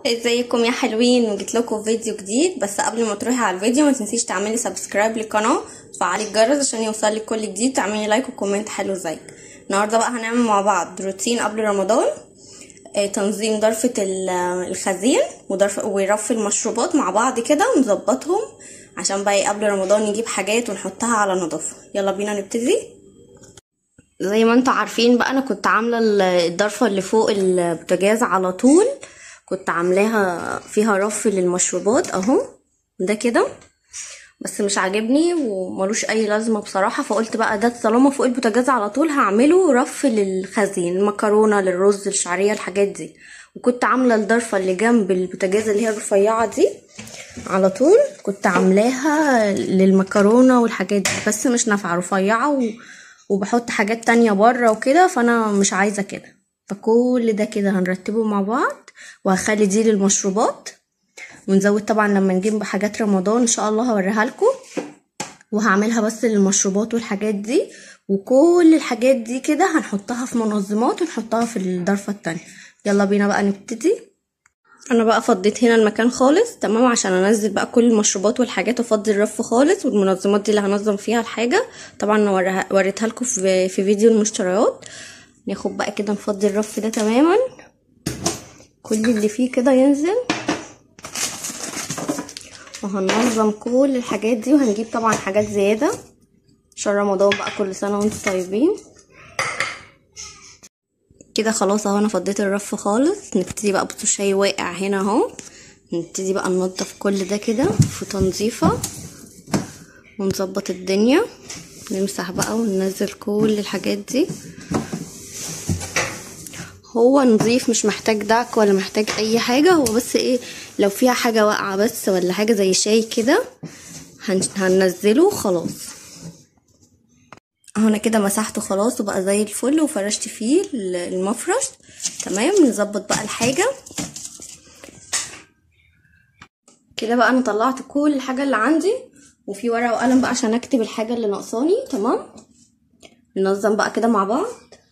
ازيكم يا حلوين وجيت لكم فيديو جديد بس قبل ما تروحي على الفيديو ما تنسيش تعملي سبسكرايب للقناه وتفعلي الجرس عشان يوصلك كل جديد تعملي لايك وكومنت حلو زيك النهارده بقى هنعمل مع بعض روتين قبل رمضان آه، تنظيم ضرفة ال- الخزين وضرف ورف المشروبات مع بعض كده ونظبطهم عشان بقى إيه قبل رمضان نجيب حاجات ونحطها على نظافة يلا بينا نبتدي زي ما انتوا عارفين بقى انا كنت عامله ال- الضرفه اللي فوق البوتاجاز على طول كنت عاملاها فيها رف للمشروبات اهو ده كده بس مش عاجبني وملوش اي لازمه بصراحه فقلت بقى ده طالما فوق البوتاجاز على طول هعمله رف للخزين المكرونه للرز الشعريه الحاجات دي وكنت عامله الضرفه اللي جنب البوتاجاز اللي هي الرفيعه دي على طول كنت عاملاها للمكرونه والحاجات دي بس مش نافعه رفيعه و... وبحط حاجات تانية بره وكده فانا مش عايزه كده فكل ده كده هنرتبه مع بعض وهخلي دي للمشروبات ونزود طبعا لما نجيب حاجات رمضان ان شاء الله هوريها لكم وهعملها بس للمشروبات والحاجات دي وكل الحاجات دي كده هنحطها في منظمات ونحطها في الضرفة التانية يلا بينا بقى نبتدي انا بقى فضيت هنا المكان خالص تمام عشان انزل بقى كل المشروبات والحاجات وافضي الرف خالص والمنظمات دي اللي هنظم فيها الحاجة طبعا أنا وريها- وريتها لكم في في فيديو المشتريات ناخد بقى كده نفضي الرف ده تماما كل اللي فيه كده ينزل وهننظم كل الحاجات دي وهنجيب طبعا حاجات زيادة عشان رمضان بقى كل سنة وانتم طيبين كده خلاص اهو انا فضيت الرف خالص نبتدي بقى بصوا الشاي واقع هنا اهو نبتدي بقى ننضف كل ده كده في تنظيفة ونظبط الدنيا نمسح بقى وننزل كل الحاجات دي هو نظيف مش محتاج دعك ولا محتاج اي حاجة هو بس ايه لو فيها حاجة واقعة بس ولا حاجة زي شاي كده هن... هننزله خلاص اهو انا كده مسحته خلاص وبقى زي الفل وفرشت فيه ال- المفرش تمام نظبط بقى الحاجة كده بقى انا طلعت كل الحاجة اللي عندي وفي ورقة وقلم بقى عشان اكتب الحاجة اللي ناقصاني تمام ننظم بقى كده مع بعض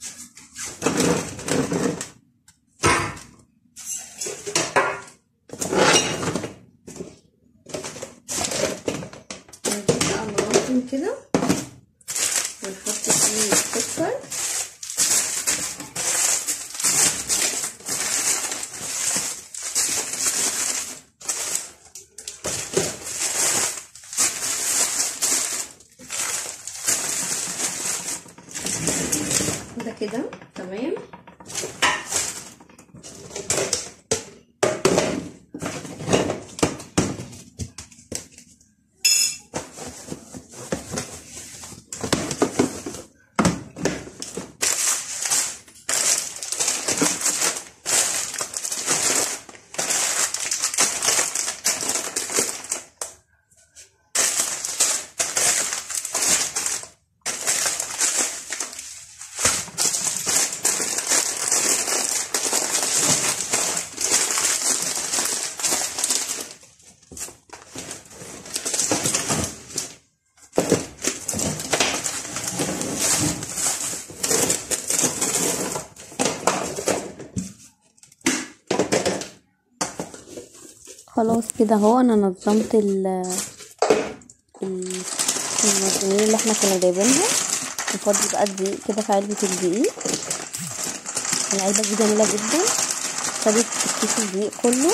نجيب بقى ننظم كده ونحط فيه السكر ده كده تمام خلاص كده اهو انا نظمت ال ال- المنظمين اللي احنا كنا جايبينها نفضي بقى الدقيق كده في علبة الدقيق العلبة دي جميلة جدا خدت كيس الدقيق كله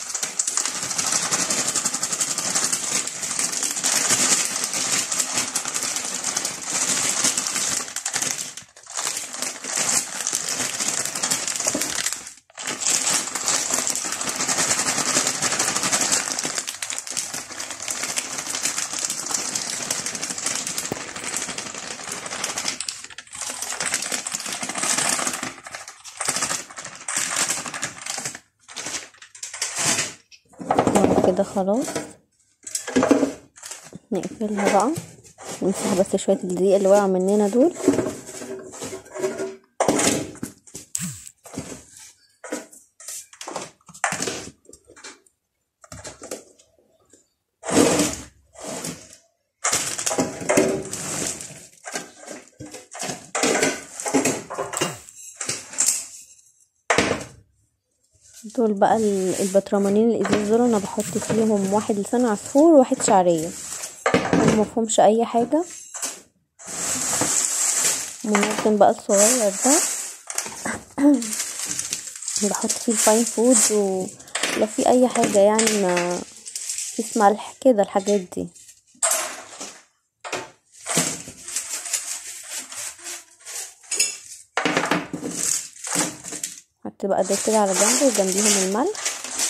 كده خلاص نقفلها بقى نمسح بس شوية الدقيق اللي وقع مننا دول دول بقى ال- البطرمانين الازاز دول انا بحط فيهم واحد لسان عصفور وواحد شعريه هم مفهومش اي حاجه منظم بقى الصغير ده بحط فيه الفاين فود ولو في اي حاجه يعني ما كيس ملح كده الحاجات دي حط بقى ده كده على جنب وجنبيهم الملح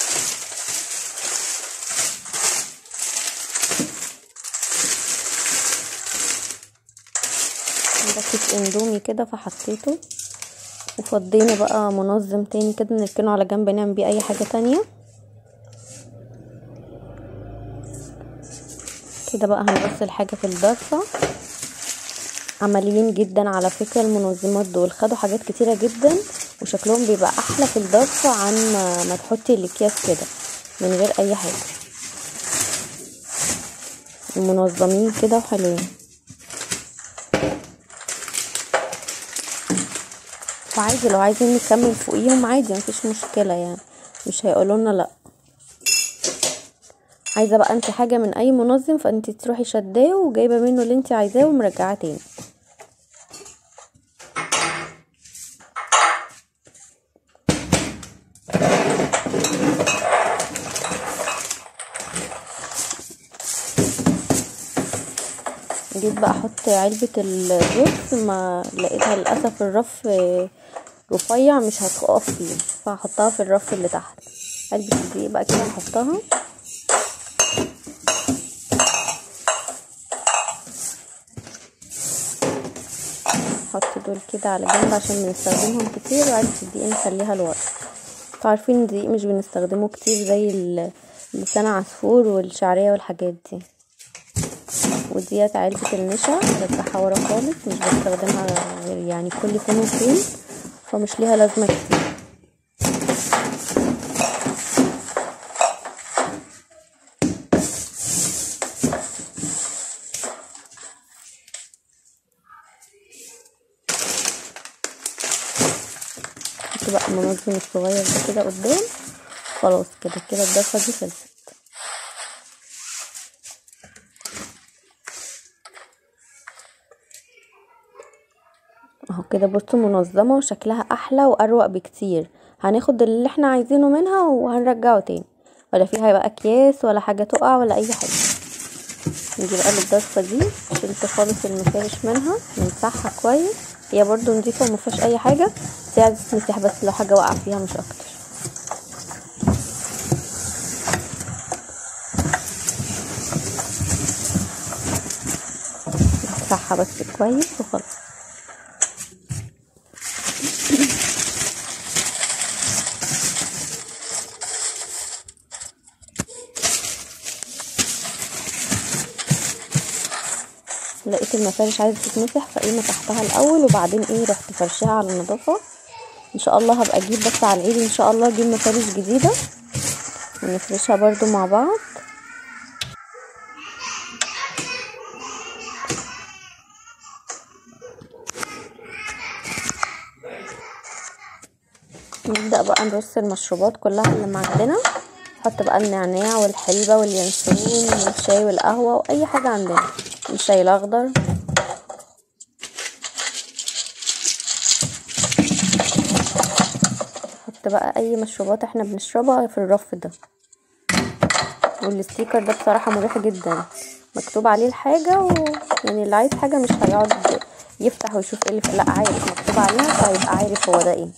ده كيس اندومي كده فحطيته وفضينا بقى منظم تاني كده نركنه على جنب نعمل بيه اي حاجة تانية كده بقى هنرص الحاجة في الضرفة عمليين جدا على فكرة المنظمات دول خدوا حاجات كتيرة جدا وشكلهم بيبقى احلى في الضرفة عن ما, ما تحطي الاكياس كده من غير اي حاجة منظمين كده وحلوين وعادي لو عايزين نكمل فوقيهم عادي مفيش مشكلة يعني مش هيقولولنا لا عايزة بقى انت حاجة من اي منظم فانت تروحي شداه وجايبة منه اللي انت عايزاه ومرجعاه تاني جيت بقى احط علبة الرز ما لقيتها للأسف الرف رفيع مش هتقف فيه فهحطها في الرف اللي تحت علبة الدقيق بقى كده هحطها احط دول كده على جنب عشان بنستخدمهم كتير وعلبة الدقيق نخليها لورا انتوا عارفين الدقيق مش بنستخدمه كتير زي لسان عصفور والشعرية والحاجات دي وديت علبة النشا برجعها ورا خالص مش بستخدمها غير يعني كل فين وفين فمش ليها لازمة كتير حط بقى المنظم الصغير ده كده قدام خلاص كده كده الضفة دي خلصت اهو كده بصوا منظمة وشكلها احلى واروق بكتير هناخد اللي احنا عايزينه منها وهنرجعه تاني ولا فيها بقى اكياس ولا حاجة تقع ولا اي حاجة نجي بقى للضرفة دي شلت خالص المفارش منها نمسحها كويس هي برضو نضيفة ومفيهاش اي حاجة بس هي عايزة تمسح بس لو حاجة وقع فيها مش اكتر نمسحها بس كويس وخلاص لقيت المفارش عايزه تتمسح فايه مسحتها الاول وبعدين ايه رحت فرشها على النظافه ان شاء الله هبقى اجيب بس على العيد ان شاء الله اجيب مفارش جديده ونفرشها برضو مع بعض نبدأ بقى نرص المشروبات كلها اللي عندنا نحط بقى النعناع والحلبة واليانسون والشاي والقهوة وأي حاجة عندنا الشاي الأخضر نحط بقى أي مشروبات احنا بنشربها في الرف ده والستيكر ده بصراحة مريح جدا مكتوب عليه الحاجة و... يعني اللي عايز حاجة مش هيقعد يفتح ويشوف ايه اللي في لا عارف مكتوب عليها فيبقى عارف هو ده ايه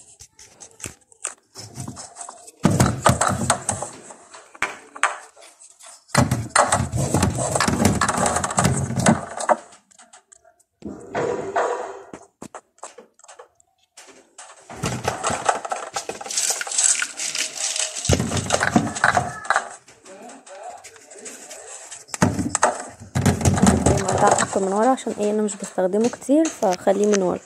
احطه من ورا عشان ايه انا مش بستخدمه كتير فخليه من ورا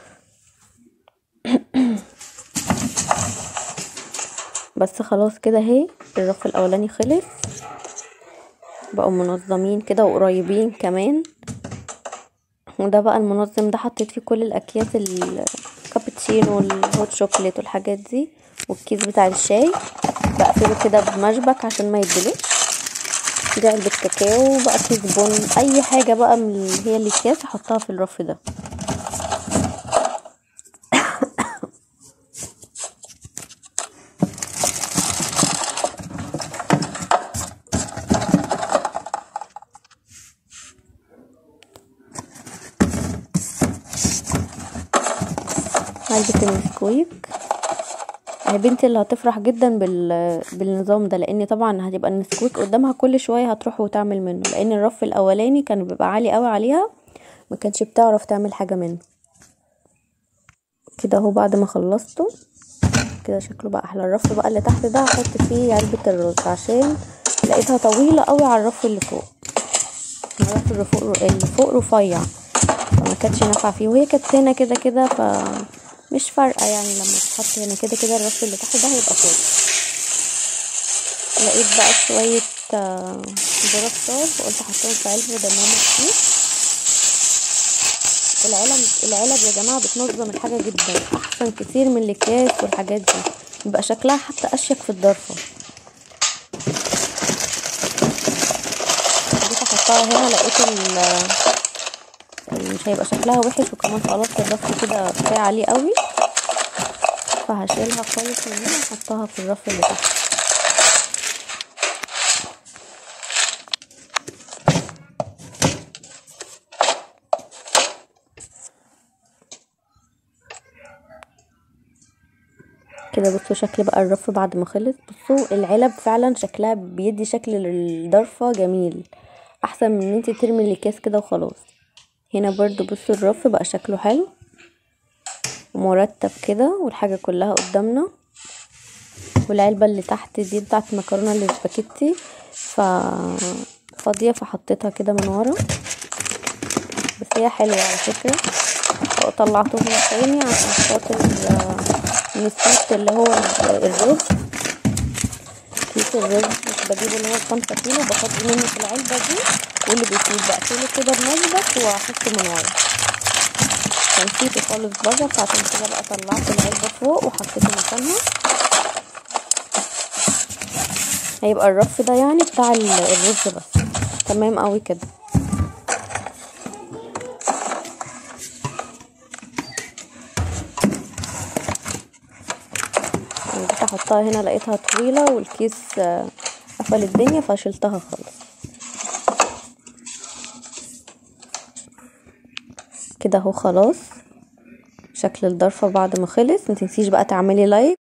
بس خلاص كده اهي الرف الاولاني خلص بقوا منظمين كده وقريبين كمان وده بقى المنظم ده حطيت فيه كل الاكياس الكابتشينو والهوت شوكليت والحاجات دي والكيس بتاع الشاي بقفله كده بمشبك عشان ما يتدلقش دي علبة كاكاو بقى كيس بن اي حاجة بقى من اللي هي الاكياس احطها في الرف ده علبة النسكويك هي بنتي اللي هتفرح جدا بال... بالنظام ده لان طبعا هتبقى النسكويك قدامها كل شويه هتروح وتعمل منه لان الرف الاولاني كان بيبقى عالي قوي عليها ما كانتش بتعرف تعمل حاجه منه كده اهو بعد ما خلصته كده شكله بقى احلى الرف بقى اللي تحت ده هحط فيه علبه الرز عشان لقيتها طويله قوي على الرف اللي فوق الرف اللي فوق اللي فوق رفيع فما كانتش نافعه فيه وهي كانت هنا كده كده ف مش فارقه يعني لما تحط هنا كده كده الرف اللي تحت ده هيبقى فوق لقيت بقى شويه ذره صار فقلت احطهم في علبه بدل كتير العلب العلب يا جماعه بتنظم الحاجه جدا احسن كتير من الاكياس والحاجات دي بيبقى شكلها حتى اشيك في الضرفه جيت احطها هنا لقيت ال مش هيبقى شكلها وحش وكمان خلاص الرف كده كفايه عليه قوي فهشيلها خالص من هنا واحطها في الرف اللي تحت كده بصوا شكل بقى الرف بعد ما خلص بصوا العلب فعلا شكلها بيدي شكل للضرفة جميل احسن من ان انت ترمي الاكياس كده وخلاص هنا برضو بصوا الرف بقى شكله حلو ومرتب كده والحاجة كلها قدامنا والعلبة اللي تحت دي بتاعت مكرونة الاسباجيتي ف فاضية فحطيتها كده من ورا بس هي حلوة على فكرة طلعتهم تاني عشان خاطر نسيت اللي هو الرز كيس الرز بجيبه اللي هو خمسة كيلو بفضي منه في العلبة دي واللي بيفيد بقفله كده بمشبك واحطه من ورا فنسيته خالص بره فعشان كده بقى طلعت العلبة فوق وحطيته مكانها هيبقى الرف ده يعني بتاع الرز بس تمام قوي كده جيت احطها هنا لقيتها طويلة والكيس قفل الدنيا فشلتها خالص كده اهو خلاص شكل الضرفة بعد ما خلص متنسيش بقى تعملي لايك